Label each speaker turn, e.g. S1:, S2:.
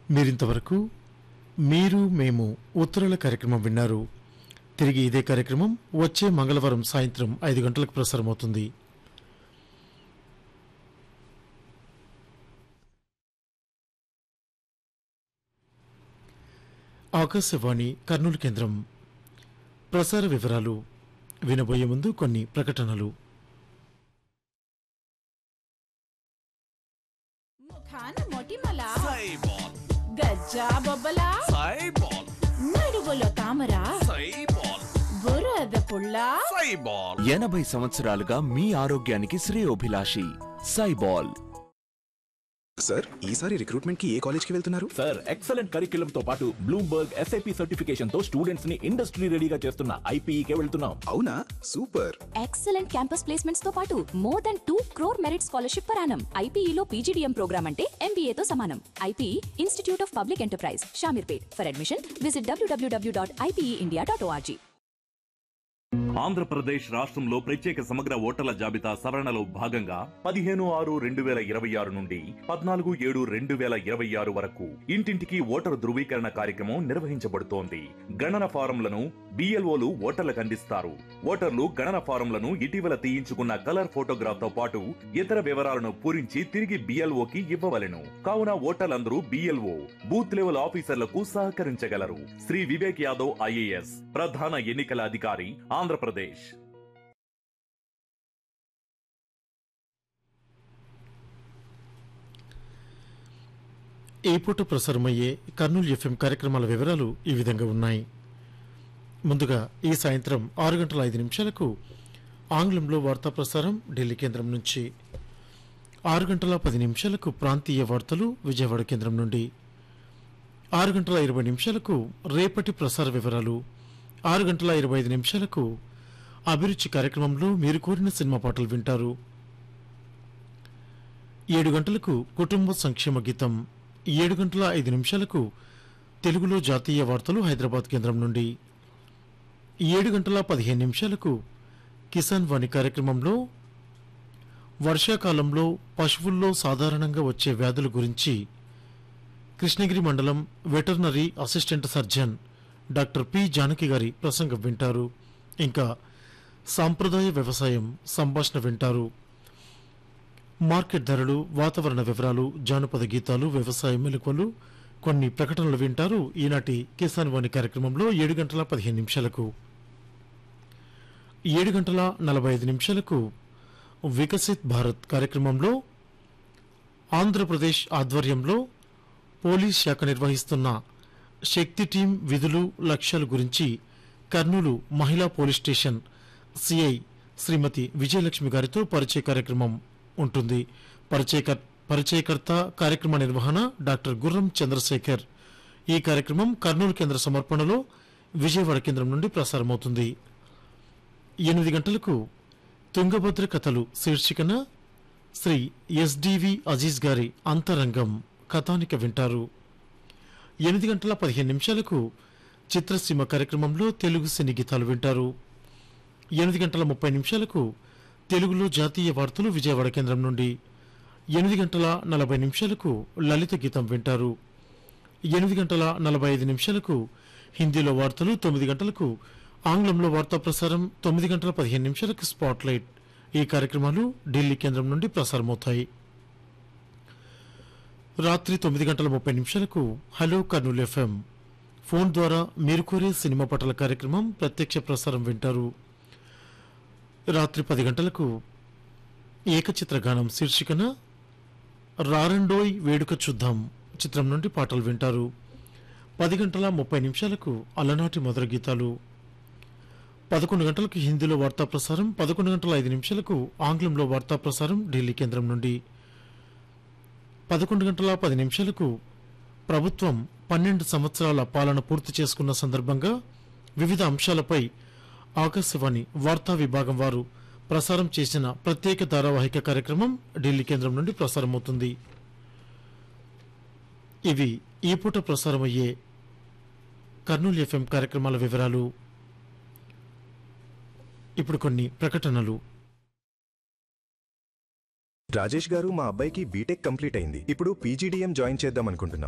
S1: మీరింతవరకు మీరు మేము ఉత్తరాల కార్యక్రమం విన్నారు తిరిగి ఇదే కార్యక్రమం వచ్చే మంగళవారం సాయంత్రం ఐదు గంటలకు ప్రసారమవుతుంది ఆకాశవాణి కర్నూలు కేంద్రం ప్రసార వివరాలు వినబోయే ముందు కొన్ని ప్రకటనలు
S2: ముఖాన మొటిమల
S3: సైబాల్
S2: గజ్జా బొబ్బల
S3: సైబాల్
S2: నడువులో తామర
S3: సైబాల్
S2: బురద పుల్ల
S3: సైబాల్
S4: ఎనభై సంవత్సరాలుగా మీ ఆరోగ్యానికి శ్రేయోభిలాషి సైబాల్
S5: సార్ ఈసారి రిక్రూట్మెంట్ కి ఏ కాలేజ్ కి వెళ్తున్నారు
S6: సార్ ఎక్సలెంట్ కరిక్యులం తో పాటు బ్లూంబర్గ్ ఎస్ఐపి సర్టిఫికేషన్ తో స్టూడెంట్స్ ని ఇండస్ట్రీ రెడీగా చేస్తున్న ఐపీఈకే వెళ్తున్నాం
S5: అవునా సూపర్
S7: ఎక్సలెంట్ క్యాంపస్ ప్లేస్మెంట్స్ తో పాటు more than two crore merit scholarship పరానం ఐపీఈలో పీజీడీఎం ప్రోగ్రామ్ అంటే MBA తో సమానం IPE institute of public enterprise Shamirpet for admission visit డబ్ల్యూడబ్ల్యూడబ్ల్యూ dot IPE dot org
S8: Andhra Pradesh రాష్ట్రంలో ప్రత్యేక సమగ్ర ఓటర్ల జాబితా సవరణలో భాగంగా పదిహేను ఆరు రెండు వేల ఇరవై ఆరు నుండి పద్నాలుగు ఏడు రెండు వేల ఇరవై ఆరు వరకు ఇంటింటికి ఓటరు ధృవీకరణ కార్యక్రమం నిర్వహించబడుతోంది గణన ఫారంలను బిఎల్ఓలు ఓటర్లకు అందిస్తారు ఓటర్లు గణన ఫారంలను ఇటీవల తీయించుకున్న కలర్ ఫోటోగ్రాఫ్ తో పాటు ఇతర వివరాలను పూరించి తిరిగి బిఎల్ఓకి ఇవ్వవలెను కావున ఓటర్లందరూ బిఎల్ఓ బూత్ లెవెల్ ఆఫీసర్లకు సహకరించగలరు శ్రీ వివేక్ యాదవ్ ఐఏఎస్ ప్రధాన ఎన్నికల అధికారి ఆంధ్రప్రదేశ్
S1: ఈ పూట ప్రసారమయ్యే కర్నూలు ఎఫ్ఎం కార్యక్రమాల వివరాలు ఈ విధంగా ఉన్నాయి ముందుగా ఈ సాయంత్రం ఆరు గంటల ఐదు నిమిషాలకు ఆంగ్లంలో వార్తా ప్రసారం ఢిల్లీ కేంద్రం నుంచి ఆరు గంటల పది నిమిషాలకు ప్రాంతీయ వార్తలు విజయవాడ కేంద్రం నుండి ఆరు గంటల ఇరవై నిమిషాలకు రేపటి ప్రసార వివరాలు ఆరు గంటల ఇరవై ఐదు నిమిషాలకు అభిరుచి కార్యక్రమంలో మీరు కోరిన సినిమా పాటలు వింటారు ఏడు గంటలకు కుటుంబ సంక్షేమ గీతం ఏడు గంటల ఐదు నిమిషాలకు తెలుగులో జాతీయ వార్తలు హైదరాబాద్ కేంద్రం నుండి ఏడు గంటల పదిహేను నిమిషాలకు కిసాన్ వాణి కార్యక్రమంలో వర్షాకాలంలో పశువుల్లో సాధారణంగా వచ్చే వ్యాధుల గురించి కృష్ణగిరి మండలం veterinary assistant surgeon doctor P Janaki గారి ప్రసంగం వింటారు ఇంకా సాంప్రదాయ వ్యవసాయం సంభాషణ వింటారు మార్కెట్ ధరలు వాతావరణ వివరాలు జానపద గీతాలు వ్యవసాయ మెలకువలు కొన్ని ప్రకటనలు వింటారు ఈనాటి కిసాన్ వాణి కార్యక్రమంలో ఏడు గంటల పదిహేను నిమిషాలకు ఏడు గంటల నలభై ఐదు నిమిషాలకు వికసిత్ భారత్ కార్యక్రమంలో ఆంధ్రప్రదేశ్ ఆధ్వర్యంలో పోలీస్ శాఖ నిర్వహిస్తున్న శక్తి టీం విధులు లక్ష్యాల గురించి కర్నూలు మహిళా police station CI Srimathi Vijayalakshmi గారితో పరిచయ కార్యక్రమం ఉంటుంది పరిచయక పరిచయకర్త కార్యక్రమ నిర్వహణ డాక్టర్ గుర్రం చంద్రశేఖర్ ఈ కార్యక్రమం కర్నూలు కేంద్ర సమర్పణలో విజయవాడ కేంద్రం నుండి ప్రసారమవుతుంది ఎనిమిది గంటలకు తుంగభద్ర కథలు శీర్షికన శ్రీ ఎస్డివి అజీజ్ గారి అంతరంగం కథానిక వింటారు ఎనిమిది గంటల పదిహేను నిమిషాలకు చిత్రసీమ కార్యక్రమంలో తెలుగు సినీ గీతాలు వింటారు ఎనిమిది గంటల ముప్పై నిమిషాలకు తెలుగులో జాతీయ వార్తలు విజయవాడ కేంద్రం నుండి ఎనిమిది గంటల నలభై నిమిషాలకు లలిత గీతం వింటారు ఎనిమిది గంటల నలభై ఐదు నిమిషాలకు హిందీలో వార్తలు తొమ్మిది గంటలకు ఆంగ్లంలో వార్తా ప్రసారం తొమ్మిది గంటల పదిహేను నిమిషాలకు స్పాట్ లైట్ ఈ కార్యక్రమాలు ఢిల్లీ కేంద్రం నుండి ప్రసారమవుతాయి రాత్రి తొమ్మిది గంటల ముప్పై నిమిషాలకు హలో కర్నూలు ఎఫ్ఎం ఫోన్ ద్వారా మీరు కోరే సినిమా పటల కార్యక్రమం ప్రత్యక్ష ప్రసారం వింటారు రాత్రి పది గంటలకు ఏకచిత్ర గానం శీర్షికన రారండోయ్ వేడుక చూద్దాం చిత్రం నుండి పాటలు వింటారు పది గంటల ముప్పై నిమిషాలకు అలనాటి మధుర గీతాలు పదకొండు గంటలకు హిందీలో వార్తా ప్రసారం పదకొండు గంటల ఐదు నిమిషాలకు ఆంగ్లంలో వార్తా ప్రసారం ఢిల్లీ కేంద్రం నుండి పదకొండు గంటల పది నిమిషాలకు ప్రభుత్వం పన్నెండు సంవత్సరాల పాలన పూర్తి చేసుకున్న సందర్భంగా వివిధ అంశాలపై ఆకాశవాణి వార్తా విభాగం వారు ప్రసారం చేసిన ప్రత్యేక ధారావాహిక కార్యక్రమం ఢిల్లీ కేంద్రం నుండి ప్రసారమవుతుంది ఇవి ఈ పూట ప్రసారమయ్యే కర్నూలు ఎఫ్ఎం కార్యక్రమాల వివరాలు ఇప్పుడు కొన్ని ప్రకటనలు
S5: రాజేష్ గారు మా అబ్బాయికి బీటెక్ కంప్లీట్ అయింది ఇప్పుడు పీజీడీఎం జాయిన్ చేద్దాం అనుకుంటున్నాం